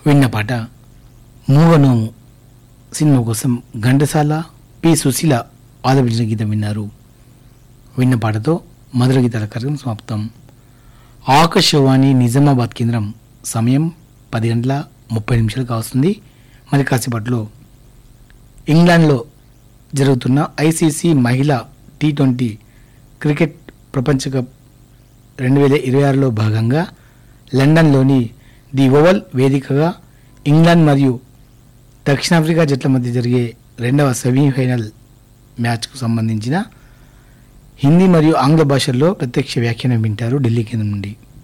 విన్న పాట మూగనోము సినిమా కోసం ఘంటసాల పి సుశీల ఆలపించిన గీతం విన్నారు విన్న పాటతో మధుర గీతాల కార్యక్రమం సమాప్తం ఆకాశవాణి నిజామాబాద్ కేంద్రం సమయం పది గంటల ముప్పై నిమిషాలు కావస్తుంది మరి కాసేపట్లో ఇంగ్లాండ్లో జరుగుతున్న ఐసీసీ మహిళా టీ ట్వంటీ క్రికెట్ ప్రపంచ కప్ రెండు వేల ఇరవై ఆరులో భాగంగా లండన్లోని ది ఓవల్ వేదికగా ఇంగ్లాండ్ మరియు దక్షిణాఫ్రికా జట్ల మధ్య జరిగే రెండవ సెమీఫైనల్ మ్యాచ్కు సంబంధించిన హిందీ మరియు ఆంగ్ల భాషల్లో ప్రత్యక్ష వ్యాఖ్యానం వింటారు ఢిల్లీ కేంద్రం నుండి